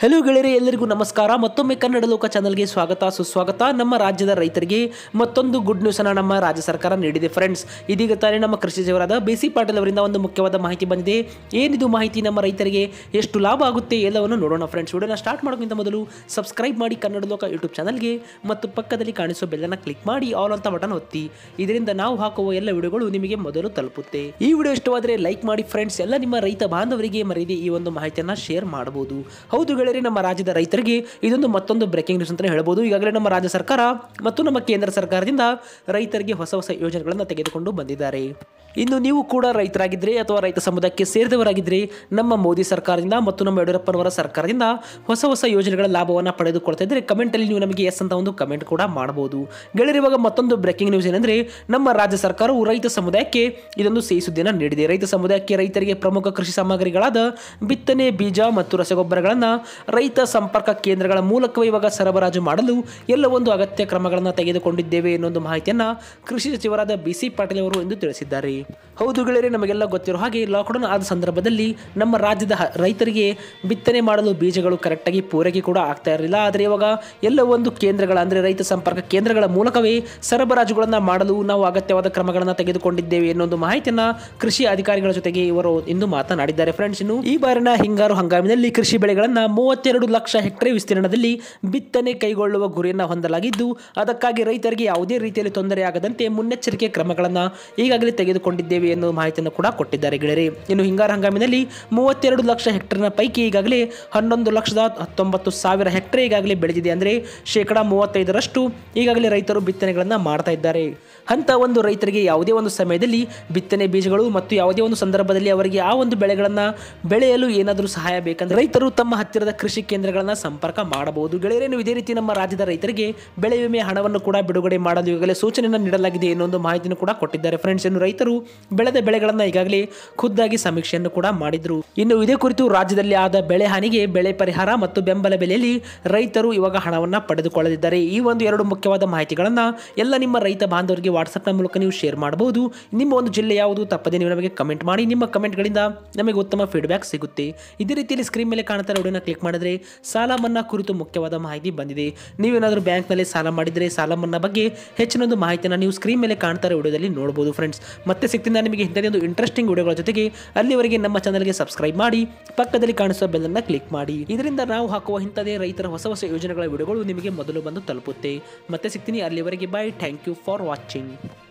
hello ಗೆಳೆಯರೆ ಎಲ್ಲರಿಗೂ ನಮಸ್ಕಾರ ಮತ್ತೊಮ್ಮೆ ಕನ್ನಡ ಲೋಕ ಚಾನಲ್ಗೆ ಸ್ವಾಗತ ಸುಸ್ವಾಗತ ನಮ್ಮ ರಾಜ್ಯದ ರೈತರಿಗೆ ಮತ್ತೊಂದು ಗುಡ್ ನ್ಯೂಸ್ ಅನ್ನ ನಮ್ಮ ರಾಜ್ಯ ಸರ್ಕಾರ ನೀಡಿದೆ ಫ್ರೆಂಡ್ಸ್ ಇದೀಗ ತಾನೇ ನಮ್ಮ ಕೃಷಿ ಸಚಿವರಾದ ಬಿ ಸಿ ಪಾಟೀಲ್ ಅವರಿಂದ ಒಂದು ಮುಖ್ಯವಾದ ಮಾಹಿತಿ ಬಂದಿದೆ ಏನಿದು ಮಾಹಿತಿ ನಮ್ಮ ರೈತರಿಗೆ ಎಷ್ಟು ಲಾಭ ಆಗುತ್ತೆ ಎಲ್ಲವನ್ನು ನೋಡೋಣ ಫ್ರೆಂಡ್ಸ್ ವಿಡಿಯೋನ ಸ್ಟಾರ್ಟ್ ಮಾಡೋಕ್ಕಿಂತ ಮೊದಲು ಸಬ್ಸ್ಕ್ರೈಬ್ ಮಾಡಿ ಕನ್ನಡ ಲೋಕ ಯೂಟ್ಯೂಬ್ ಚಾನಲ್ಗೆ ಮತ್ತು ಪಕ್ಕದಲ್ಲಿ ಕಾಣಿಸೋ ಬೆಲ್ಲನ್ನು ಕ್ಲಿಕ್ ಮಾಡಿ ಆಲ್ ಅಂತ ಬಟನ್ ಒತ್ತಿ ಇದರಿಂದ ನಾವು ಹಾಕುವ ಎಲ್ಲ ವಿಡಿಯೋಗಳು ನಿಮಗೆ ಮೊದಲು ತಲುಪುತ್ತೆ ಈ ವಿಡಿಯೋ ಇಷ್ಟವಾದರೆ ಲೈಕ್ ಮಾಡಿ ಫ್ರೆಂಡ್ಸ್ ಎಲ್ಲ ನಿಮ್ಮ ರೈತ ಬಾಂಧವರಿಗೆ ಮರೀದೆ ಈ ಒಂದು ಮಾಹಿತಿಯನ್ನು ಶೇರ್ ಮಾಡಬಹುದು ಹೌದು ಗೆಳೆಯರೆ ನಮ್ಮ ರಾಜ್ಯದ ರೈತರಿಗೆ ಇದೊಂದು ಮತ್ತೊಂದು ಬ್ರೇಕಿಂಗ್ ನ್ಯೂಸ್ ಅಂತ ಹೇಳ್ಬೋದು ಈಗಾಗಲೇ ನಮ್ಮ ರಾಜ್ಯ ಸರ್ಕಾರ ಮತ್ತು ನಮ್ಮ ಕೇಂದ್ರ ಸರ್ಕಾರದಿಂದ ರೈತರಿಗೆ ಹೊಸ ಹೊಸ ಯೋಜನೆಗಳನ್ನು ತೆಗೆದುಕೊಂಡು ಬಂದಿದ್ದಾರೆ ಇನ್ನು ನೀವು ಕೂಡ ರೈತರಾಗಿದ್ದರೆ ಅಥವಾ ರೈತ ಸಮುದಾಯಕ್ಕೆ ಸೇರಿದವರಾಗಿದ್ದರೆ ನಮ್ಮ ಮೋದಿ ಸರ್ಕಾರದಿಂದ ಮತ್ತು ನಮ್ಮ ಯಡಿಯೂರಪ್ಪನವರ ಸರ್ಕಾರದಿಂದ ಹೊಸ ಹೊಸ ಯೋಜನೆಗಳ ಲಾಭವನ್ನು ಪಡೆದುಕೊಳ್ತಾ ಇದ್ದರೆ ಕಮೆಂಟಲ್ಲಿ ನೀವು ನಮಗೆ ಎಸ್ ಅಂತ ಒಂದು ಕಮೆಂಟ್ ಕೂಡ ಮಾಡಬಹುದು ಗೆಳೆಯರು ಇವಾಗ ಮತ್ತೊಂದು ಬ್ರೇಕಿಂಗ್ ನ್ಯೂಸ್ ಏನಂದರೆ ನಮ್ಮ ರಾಜ್ಯ ಸರ್ಕಾರವು ರೈತ ಸಮುದಾಯಕ್ಕೆ ಇದೊಂದು ಸಿಹಿ ಸುದ್ದಿಯನ್ನು ನೀಡಿದೆ ರೈತ ಸಮುದಾಯಕ್ಕೆ ರೈತರಿಗೆ ಪ್ರಮುಖ ಕೃಷಿ ಸಾಮಗ್ರಿಗಳಾದ ಬಿತ್ತನೆ ಬೀಜ ಮತ್ತು ರಸಗೊಬ್ಬರಗಳನ್ನು ರೈತ ಸಂಪರ್ಕ ಕೇಂದ್ರಗಳ ಮೂಲಕವೇ ಇವಾಗ ಸರಬರಾಜು ಮಾಡಲು ಎಲ್ಲ ಒಂದು ಅಗತ್ಯ ಕ್ರಮಗಳನ್ನು ತೆಗೆದುಕೊಂಡಿದ್ದೇವೆ ಎನ್ನುವ ಒಂದು ಮಾಹಿತಿಯನ್ನು ಕೃಷಿ ಸಚಿವರಾದ ಬಿ ಸಿ ಪಾಟೀಲ್ ಅವರು ಎಂದು ತಿಳಿಸಿದ್ದಾರೆ ಹೌದು ಗೆಳೆಯರೆ ನಮಗೆಲ್ಲ ಗೊತ್ತಿರೋ ಹಾಗೆ ಲಾಕ್ಡೌನ್ ಆದ ಸಂದರ್ಭದಲ್ಲಿ ನಮ್ಮ ರಾಜ್ಯದ ಹ- ರೈತರಿಗೆ ಬಿತ್ತನೆ ಮಾಡಲು ಬೀಜಗಳು ಕರೆಕ್ಟಾಗಿ ಪೂರೈಕೆ ಕೂಡ ಆಗ್ತಾ ಇರಲಿಲ್ಲ ಆದರೆ ಇವಾಗ ಎಲ್ಲ ಒಂದು ಕೇಂದ್ರಗಳ ಅಂದರೆ ರೈತ ಸಂಪರ್ಕ ಕೇಂದ್ರಗಳ ಮೂಲಕವೇ ಸರಬರಾಜುಗಳನ್ನು ಮಾಡಲು ನಾವು ಅಗತ್ಯವಾದ ಕ್ರಮಗಳನ್ನು ತೆಗೆದುಕೊಂಡಿದ್ದೇವೆ ಎನ್ನುವ ಮಾಹಿತಿಯನ್ನ ಕೃಷಿ ಅಧಿಕಾರಿಗಳ ಜೊತೆಗೆ ಇವರು ಇಂದು ಮಾತನಾಡಿದ್ದಾರೆ ಫ್ರೆಂಡ್ಸ್ ಇನ್ನು ಈ ಬಾರಿನ ಹಿಂಗಾರು ಹಂಗಾಮಿನಲ್ಲಿ ಕೃಷಿ ಬೆಳೆಗಳನ್ನ ಮೂವತ್ತೆರಡು ಲಕ್ಷ ಹೆಕ್ಟೇರ್ ವಿಸ್ತೀರ್ಣದಲ್ಲಿ ಬಿತ್ತನೆ ಕೈಗೊಳ್ಳುವ ಗುರಿಯನ್ನು ಹೊಂದಲಾಗಿದ್ದು ಅದಕ್ಕಾಗಿ ರೈತರಿಗೆ ಯಾವುದೇ ರೀತಿಯಲ್ಲಿ ತೊಂದರೆಯಾಗದಂತೆ ಮುನ್ನೆಚ್ಚರಿಕೆ ಕ್ರಮಗಳನ್ನು ಈಗಾಗಲೇ ತೆಗೆದುಕೊಂಡಿದ್ದೇವೆ ಎನ್ನುವ ಮಾಹಿತಿಯನ್ನು ಕೂಡ ಕೊಟ್ಟಿದ್ದಾರೆ ಗೆಳೆಯರೆ ಇನ್ನು ಹಿಂಗಾರು ಹಂಗಾಮಿನಲ್ಲಿ ಮೂವತ್ತೆರಡು ಲಕ್ಷ ಹೆಕ್ಟೇರ್ನ ಪೈಕಿ ಈಗಾಗಲೇ ಹನ್ನೊಂದು ಲಕ್ಷದ ಹತ್ತೊಂಬತ್ತು ಸಾವಿರ ಹೆಕ್ಟೇರ್ ಈಗಾಗಲೇ ಬೆಳೆದಿದೆ ಅಂದರೆ ಶೇಕಡ ಮೂವತ್ತೈದರಷ್ಟು ಈಗಾಗಲೇ ರೈತರು ಬಿತ್ತನೆಗಳನ್ನು ಮಾಡ್ತಾ ಇದ್ದಾರೆ ಅಂತ ಒಂದು ರೈತರಿಗೆ ಯಾವುದೇ ಒಂದು ಸಮಯದಲ್ಲಿ ಬಿತ್ತನೆ ಬೀಜಗಳು ಮತ್ತು ಯಾವುದೇ ಒಂದು ಸಂದರ್ಭದಲ್ಲಿ ಅವರಿಗೆ ಆ ಒಂದು ಬೆಳೆಗಳನ್ನು ಬೆಳೆಯಲು ಏನಾದರೂ ಸಹಾಯ ಬೇಕಂದ್ರೆ ರೈತರು ತಮ್ಮ ಹತ್ತಿರದ ಕೃಷಿ ಕೇಂದ್ರಗಳನ್ನು ಸಂಪರ್ಕ ಮಾಡಬಹುದು ಗೆಳೆಯರೇನು ಇದೇ ರೀತಿ ನಮ್ಮ ರಾಜ್ಯದ ರೈತರಿಗೆ ಬೆಳೆ ವಿಮೆ ಹಣವನ್ನು ಕೂಡ ಬಿಡುಗಡೆ ಮಾಡಲು ಈಗಾಗಲೇ ಸೂಚನೆಯನ್ನು ನೀಡಲಾಗಿದೆ ಎನ್ನುವ ಮಾಹಿತಿಯನ್ನು ಕೂಡ ಕೊಟ್ಟಿದ್ದಾರೆ ಫ್ರೆಂಡ್ಸ್ ಇನ್ನು ರೈತರು ಬೆಳೆದ ಬೆಳೆಗಳನ್ನು ಈಗಾಗಲೇ ಖುದ್ದಾಗಿ ಸಮೀಕ್ಷೆಯನ್ನು ಕೂಡ ಮಾಡಿದ್ರು ಇನ್ನು ಇದೇ ಕುರಿತು ರಾಜ್ಯದಲ್ಲಿ ಆದ ಬೆಳೆ ಹಾನಿಗೆ ಬೆಳೆ ಪರಿಹಾರ ಮತ್ತು ಬೆಂಬಲ ಬೆಲೆಯಲ್ಲಿ ರೈತರು ಇವಾಗ ಹಣವನ್ನು ಪಡೆದುಕೊಳ್ಳಲಿದ್ದಾರೆ ಈ ಒಂದು ಎರಡು ಮುಖ್ಯವಾದ ಮಾಹಿತಿಗಳನ್ನು ಎಲ್ಲ ನಿಮ್ಮ ರೈತ ಬಾಂಧವರಿಗೆ ವಾಟ್ಸಪ್ನ ಮೂಲಕ ನೀವು ಶೇರ್ ಮಾಡಬಹುದು ನಿಮ್ಮ ಒಂದು ಜಿಲ್ಲೆ ಯಾವುದು ತಪ್ಪದೆ ನೀವು ನಮಗೆ ಕಮೆಂಟ್ ಮಾಡಿ ನಿಮ್ಮ ಕಮೆಂಟ್ಗಳಿಂದ ನಮಗೆ ಉತ್ತಮ ಫೀಡ್ಬ್ಯಾಕ್ ಸಿಗುತ್ತೆ ಇದೇ ರೀತಿಯಲ್ಲಿ ಸ್ಕ್ರೀನ್ ಮೇಲೆ ಕಾಣ್ತಾ ವಿಡಿಯೋನ ಕ್ಲಿಕ್ ಮಾಡಿದ್ರೆ ಸಾಲ ಮನ್ನಾ ಕುರಿತು ಮುಖ್ಯವಾದ ಮಾಹಿತಿ ಬಂದಿದೆ ನೀವೇನಾದರೂ ಬ್ಯಾಂಕ್ನಲ್ಲಿ ಸಾಲ ಮಾಡಿದರೆ ಸಾಲ ಮನ್ನಾ ಬಗ್ಗೆ ಹೆಚ್ಚಿನೊಂದು ಮಾಹಿತಿಯನ್ನು ನೀವು ಸ್ಕ್ರೀನ್ ಮೇಲೆ ಕಾಣ್ತಾ ಇರೋ ವಿಡಿಯೋದಲ್ಲಿ ನೋಡಬಹುದು ಫ್ರೆಂಡ್ಸ್ ಮತ್ತೆ ಸಿಗ್ತೀನಿ ನಾನು ನಿಮಗೆ ಇಂಥದೇ ಒಂದು ಇಂಟ್ರೆಸ್ಟಿಂಗ್ ವಿಡಿಯೋಗಳ ಜೊತೆಗೆ ಅಲ್ಲಿವರೆಗೆ ನಮ್ಮ ಚಾನಲ್ಗೆ ಸಬ್ಸ್ಕ್ರೈಬ್ ಮಾಡಿ ಪಕ್ಕದಲ್ಲಿ ಕಾಣಿಸುವ ಬೆಲ್ಲನ್ನು ಕ್ಲಿಕ್ ಮಾಡಿ ಇದರಿಂದ ನಾವು ಹಾಕುವ ಇಂಥದೇ ರೈತರ ಹೊಸ ಹೊಸ ಯೋಜನೆಗಳ ವಿಡಿಯೋಗಳು ನಿಮಗೆ ಮೊದಲು ಬಂದು ತಲುಪುತ್ತೆ ಮತ್ತೆ ಸಿಗ್ತೀನಿ ಅಲ್ಲಿವರೆಗೆ bye thank you for watching